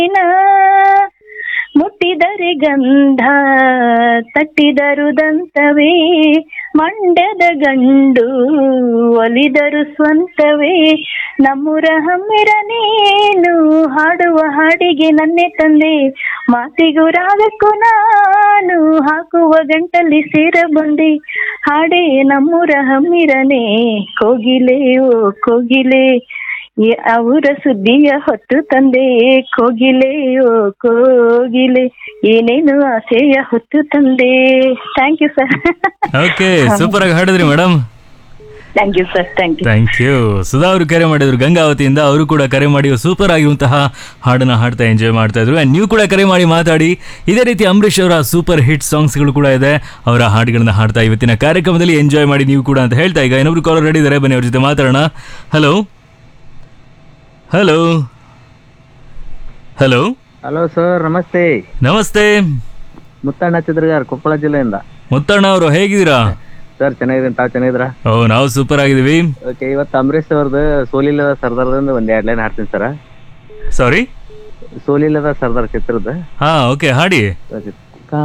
ಮುಟ್ಟಿದರೆ ಗಂಧ ತಟ್ಟಿದರು ದಂತವೇ ಮಂಡ್ಯದ ಗಂಡು ಒಲಿದರು ಸ್ವಂತವೇ ನಮ್ಮೂರ ಹಮ್ಮಿರ ನೀನು ಹಾಡುವ ಹಾಡಿಗೆ ನನ್ನೆ ತಂದೆ ಮಾತಿಗೂ ರಾಗಕ್ಕೂ ನಾನು ಹಾಕುವ ಗಂಟಲ್ಲಿ ಸೇರ ಬಂದೆ ಹಾಡೇ ನಮ್ಮೂರ ಹಮ್ಮಿರನೇ ಕೋಗಿಲೆ ಓ ಕೋಗಿಲೆ ಈ ಅವರ ಸುದ್ದಿಯ ಹೊತ್ತು ತಂದೆ ಕೋಗಿಲೆ ಓ ಕೋಗಿಲೆ ಏನೇನು ಆಸೆಯ ಹೊತ್ತು ತಂದೆ thank you sir okay super ಆಗಿ ಹಾಡಿದ್ರಿ madam thank you sir thank you thank you Sudha ಅವರು ಕರೆ ಮಾಡಿದ್ರು ಗಂಗಾವತಿಯಿಂದ ಅವರು ಕೂಡ ಕರೆ ಮಾಡಿ ಸೂಪರ್ ಆಗಿರುವಂತಹ ಹಾಡನ್ನ ಹಾಡ್ತಾ ಎಂಜಾಯ್ ಮಾಡ್ತಾ ಇದ್ರು And ನೀವು ಕೂಡ ಕರೆ ಮಾಡಿ ಮಾತಾಡಿ ಇದೇ ರೀತಿ ಅಂಬರೀಷ್ ಅವರ ಸೂಪರ್ ಹಿಟ್ ಸಾಂಗ್ಸ್ಗಳು ಕೂಡ ಇದೆ ಅವರ ಹಾಡುಗಳನ್ನ ಹಾಡ್ತಾ ಇವತ್ತಿನ ಕಾರ್ಯಕ್ರಮದಲ್ಲಿ ಎಂಜಾಯ್ ಮಾಡಿ ನೀವು ಕೂಡ ಅಂತ ಹೇಳ್ತಾ ಈಗ ಇನ್ನೊಬ್ರು ಕಾಲರ್ ರೆಡಿ ಇದ್ದಾರೆ ಬನ್ನಿ ಅವ್ರ ಜೊತೆ ಮಾತಾಡೋಣ hello hello hello hello sir ನಮಸ್ತೆ ನಮಸ್ತೆ ಮುತ್ತಣ್ಣ ಚಿತ್ರಗಾರ್ ಕೊಪ್ಪಳ ಜಿಲ್ಲೆಯಿಂದ ಮುತ್ತಣ್ಣ ಅವರು ಹೇಗಿದ್ದೀರಾ ಸರ್ ಚೆನ್ನಾಗಿದ್ದೀನಿ ತಾವು ಚೆನ್ನಾಗಿದ್ದೀರಾ ಓ ನಾವು ಸೂಪರ್ ಆಗಿದ್ದೀವಿ ಓಕೆ ಇವತ್ತು ಅಂಬರೀಷ್ ಅವ್ರದ್ದು ಸೋಲಿಲ್ಲದ ಸರ್ದಾರ್ದಿಂದ ಒಂದ್ ಎರಡ್ ಲೈನ್ ಹಾಡ್ತೀನಿ ಸರ್ ಸಾರಿ ಸೋಲಿಲ್ಲದ ಸರ್ದಾರ್ ಚಿತ್ರದ ಹಾ ಓಕೆ ಹಾಡಿ ಓಕೆ